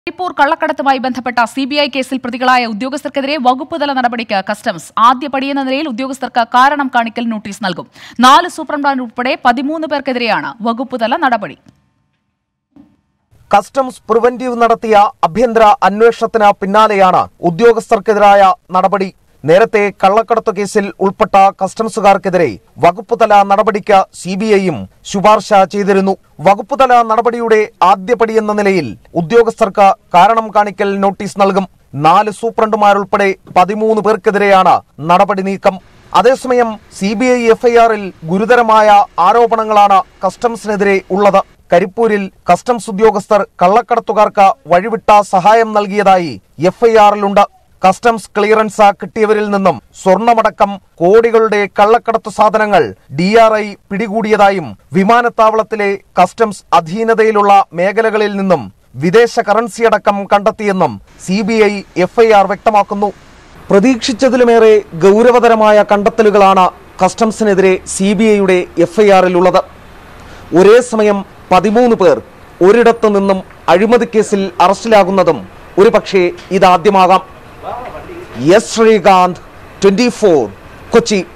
കരിപ്പൂർ കള്ളക്കടത്തുമായി ബന്ധപ്പെട്ട C B I കേസിൽ പ്രതികളായ ഉദ്യോഗസ്ഥർക്കെതിരെ വകുപ്പുതല നടപടിക്ക് കസ്റ്റംസ് ആദ്യപടിയെന്ന നിലയിൽ ഉദ്യോഗസ്ഥർക്ക് കാരണം കാണിക്കൽ നോട്ടീസ് നൽകും നാല് സൂപ്രണ്ടാൻ ഉൾപ്പെടെ പതിമൂന്ന് പേർക്കെതിരെയാണ് വകുപ്പുതല നടപടി കസ്റ്റംസ് പ്രിവന്റീവ് നടത്തിയ ആഭ്യന്തര അന്വേഷണത്തിന് പിന്നാലെയാണ് ഉദ്യോഗസ്ഥർക്കെതിരായ നടപടി നേരത്തെ കള്ളക്കടത്ത് കേസിൽ ഉൾപ്പെട്ട കസ്റ്റംസുകാർക്കെതിരെ വകുപ്പുതല നടപടിക്ക് സിബിഐയും ശുപാർശ ചെയ്തിരുന്നു വകുപ്പുതല നടപടിയുടെ ആദ്യപടിയെന്ന നിലയിൽ ഉദ്യോഗസ്ഥർക്ക് കാരണം കാണിക്കൽ നോട്ടീസ് നൽകും നാല് സൂപ്രണ്ടുമാരുൾപ്പെടെ പതിമൂന്ന് പേർക്കെതിരെയാണ് നടപടി നീക്കം അതേസമയം സി ബി ഐ എഫ്ഐആറിൽ ഗുരുതരമായ ആരോപണങ്ങളാണ് കസ്റ്റംസിനെതിരെ ഉള്ളത് കരിപ്പൂരിൽ കസ്റ്റംസ് ഉദ്യോഗസ്ഥർ കള്ളക്കടത്തുകാർക്ക് വഴിവിട്ട സഹായം നൽകിയതായി എഫ്ഐആറിലുണ്ട് കസ്റ്റംസ് ക്ലിയറൻസ് കിട്ടിയവരിൽ നിന്നും സ്വർണമടക്കം കോടികളുടെ കള്ളക്കടത്തു സാധനങ്ങൾ ഡി ആർ ഐ പിടികൂടിയതായും വിമാനത്താവളത്തിലെ കസ്റ്റംസ് അധീനതയിലുള്ള മേഖലകളിൽ നിന്നും വിദേശ കറൻസിയടക്കം കണ്ടെത്തിയെന്നും സി ബി ഐ എഫ്ഐആർ വ്യക്തമാക്കുന്നു പ്രതീക്ഷിച്ചതിലുമേറെ ഗൗരവതരമായ കണ്ടെത്തലുകളാണ് കസ്റ്റംസിനെതിരെ സി ബി ഐയുടെ എഫ്ഐആറിലുള്ളത് ഒരേ സമയം പതിമൂന്ന് പേർ ഒരിടത്തു നിന്നും അഴിമതി കേസിൽ അറസ്റ്റിലാകുന്നതും ഒരുപക്ഷെ ഇതാദ്യമാകാം S Sreekanth twenty four Kochi